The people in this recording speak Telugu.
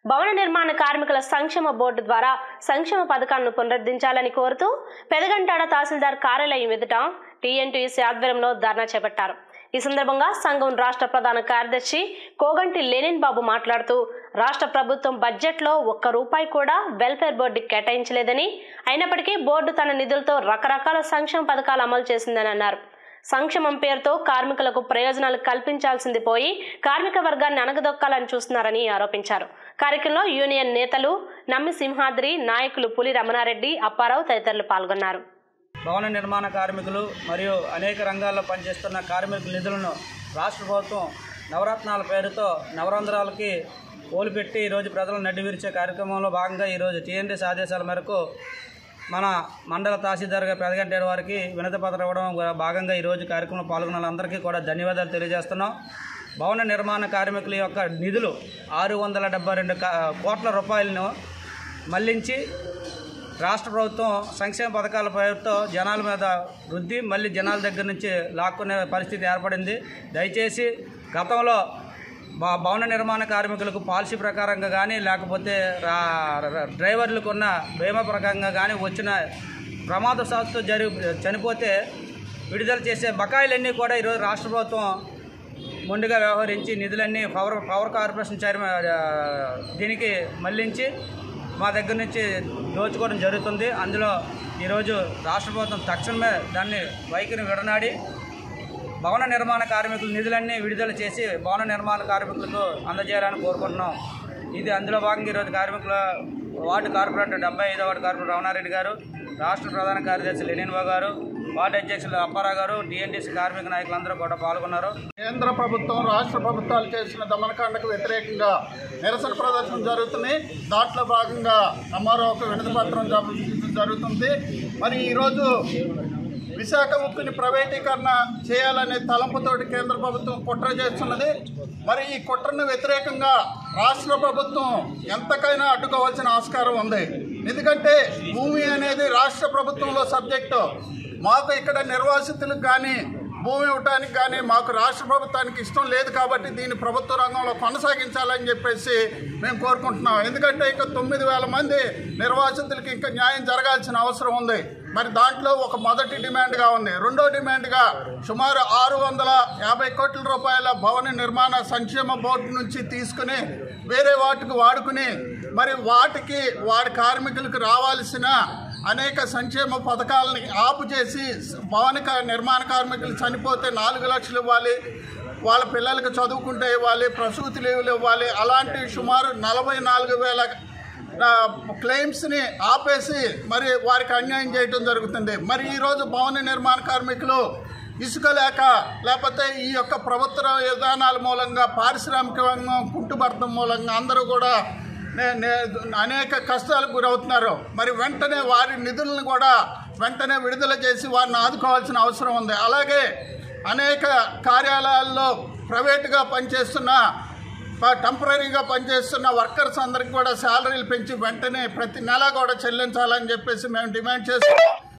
భవన నిర్మాణ కార్మికుల సంక్షేమ బోర్డు ద్వారా సంక్షేమ పథకాలను పునరుద్ధరించాలని కోరుతూ పెదగంటాడ తహసీల్దార్ కార్యాలయం ఎదుట టీఎన్టీసీ ఆధ్వర్యంలో ధర్నా చేపట్టారు ఈ సందర్భంగా సంఘం రాష్ట్ర ప్రధాన కార్యదర్శి కోగంటి లెనిన్ బాబు మాట్లాడుతూ రాష్ట్ర ప్రభుత్వం బడ్జెట్లో ఒక్క రూపాయి కూడా వెల్ఫేర్ బోర్డుకి కేటాయించలేదని అయినప్పటికీ బోర్డు తన నిధులతో రకరకాల సంక్షేమ పథకాలు అమలు చేసిందని అన్నారు సంక్షేమం పేరుతో కార్మికులకు ప్రయోజనాలు కల్పించాల్సింది పోయి కార్మిక వర్గాన్ని అణగదొక్కాలని చూస్తున్నారని ఆరోపించారు కార్యక్రమంలో యూనియన్ నేతలు నమ్మి సింహాద్రి నాయకులు పులి రమణారెడ్డి అప్పారావు తదితరులు పాల్గొన్నారు భవన నిర్మాణ కార్మికులు మరియు అనేక రంగాల్లో పనిచేస్తున్న కార్మికుల నిధులను రాష్ట్ర ప్రభుత్వం నవరత్నాల పేరుతో నవరంధ్రాలకి ఓలిపెట్టి ఈరోజు ప్రజలను నడ్డివిరిచే కార్యక్రమంలో భాగంగా ఈరోజు టీఎన్డీఎస్ ఆదేశాల మేరకు మన మండల తహసీల్దార్గా పెదగంటేడు వారికి వినతి పత్రం ఇవ్వడం భాగంగా ఈరోజు కార్యక్రమంలో పాల్గొన్న వాళ్ళందరికీ కూడా ధన్యవాదాలు తెలియజేస్తున్నాం భవన నిర్మాణ కార్మికుల యొక్క నిధులు ఆరు వందల డెబ్బై రెండు కా- కోట్ల రూపాయలను మళ్లించి రాష్ట్ర ప్రభుత్వం సంక్షేమ పథకాల పేరుతో జనాల మీద వృద్ధి మళ్ళీ జనాల దగ్గర నుంచి లాక్కునే పరిస్థితి ఏర్పడింది దయచేసి గతంలో భ- భవన నిర్మాణ కార్మికులకు పాలసీ ప్రకారంగా కానీ లేకపోతే రా- ర- డ్రైవర్లకు ఉన్న బీమా ప్రకారంగా కానీ వచ్చిన ప్రమాదశాత్తు జరి చనిపోతే విడుదల చేసే బకాయిలన్నీ కూడా ఈరోజు రాష్ట్ర ప్రభుత్వం మొండిగా వ్యవహరించి నిధులన్నీ పవర్ పవర్ కార్పొరేషన్ చైర్మన్ ఆ, దీనికి మళ్లించి మా దగ్గర నుంచి దోచుకోవడం జరుగుతుంది అందులో ఈరోజు రాష్ట్ర ప్రభుత్వం తక్షణమే దాన్ని వైఖరిని విడనాడి భవన నిర్మాణ కార్మికుల నిధులన్నీ విడుదల చేసి భవన నిర్మాణ కార్మికులకు అందజేయాలని కోరుకుంటున్నాం ఇది అందులో భాగంగా ఈరోజు కార్మికుల వార్డు కార్పొరేటర్ డెబ్బై ఐదో వార్డు కార్పొరేటర్ రమణారెడ్డి గారు రాష్ట్ర ప్రధాన కార్యదర్శి లెనిన్ బాబు గారు వార్డు అధ్యక్షులు అప్పారావు గారు టీఎన్టీసీ కార్మిక నాయకులందరూ కూడా పాల్గొన్నారు కేంద్ర ప్రభుత్వం రాష్ట్ర ప్రభుత్వాలు చేసిన దమనకాండకు వ్యతిరేకంగా నిరసన ప్రదర్శన జరుగుతుంది దాంట్లో భాగంగా ఎంఆర్ఓకి వినతి పత్రం సమర్పించడం జరుగుతుంది మరి ఈరోజు విశాఖ ఉక్కుని ప్రైవేటీకరణ చేయాలనే తలంపుతోటి కేంద్ర ప్రభుత్వం కుట్ర చేస్తున్నది మరి ఈ కుట్రను వ్యతిరేకంగా రాష్ట్ర ప్రభుత్వం ఎంతకైనా అడ్డుకోవాల్సిన ఆస్కారం ఉంది ఎందుకంటే భూమి అనేది రాష్ట్ర ప్రభుత్వంలో సబ్జెక్టు మాకు ఇక్కడ నిర్వాసితులకు కానీ భూమి ఇవ్వటానికి కానీ మాకు రాష్ట్ర ప్రభుత్వానికి ఇష్టం లేదు కాబట్టి దీన్ని ప్రభుత్వ రంగంలో కొనసాగించాలని చెప్పేసి మేము కోరుకుంటున్నాం ఎందుకంటే ఇక తొమ్మిది వేల మంది నిర్వాసితులకి ఇంకా న్యాయం జరగాల్సిన అవసరం ఉంది మరి దాంట్లో ఒక మొదటి డిమాండ్గా ఉంది రెండో డిమాండ్గా సుమారు ఆరు వందల యాభై కోట్ల రూపాయల భవన నిర్మాణ సంక్షేమ బోర్డు నుంచి తీసుకుని వేరే వాటికి వాడుకుని మరి వాటికి వాడి కార్మికులకు రావాల్సిన అనేక సంక్షేమ పథకాలని ఆపు చేసి భవన కా- నిర్మాణ కార్మికులు చనిపోతే నాలుగు లక్షలు ఇవ్వాలి వాళ్ళ పిల్లలకు చదువుకుంటే ఇవ్వాలి ప్రసూతి లీవులు ఇవ్వాలి అలాంటి సుమారు నలభై నాలుగు వేల ఆ, క్లెయిమ్స్ని ఆపేసి మరి వారికి అన్యాయం చేయడం జరుగుతుంది మరి ఈరోజు భవన నిర్మాణ కార్మికులు ఇసుక లేక లేకపోతే ఈ యొక్క ప్రభుత్వ విధానాల మూలంగా పారిశ్రామిక రంగం కుంటుపడటం మూలంగా అందరూ కూడా నే- నే- అనేక కష్టాలకు గురవుతున్నారు మరి వెంటనే వారి నిధులను కూడా వెంటనే విడుదల చేసి వారిని ఆదుకోవాల్సిన అవసరం ఉంది అలాగే అనేక కార్యాలయాల్లో ప్రైవేటుగా పనిచేస్తున్న ప- టెంపరీగా పనిచేస్తున్న వర్కర్స్ అందరికి కూడా శాలరీలు పెంచి వెంటనే ప్రతి నెల కూడా చెల్లించాలని చెప్పేసి మేము డిమాండ్ చేస్తున్నాం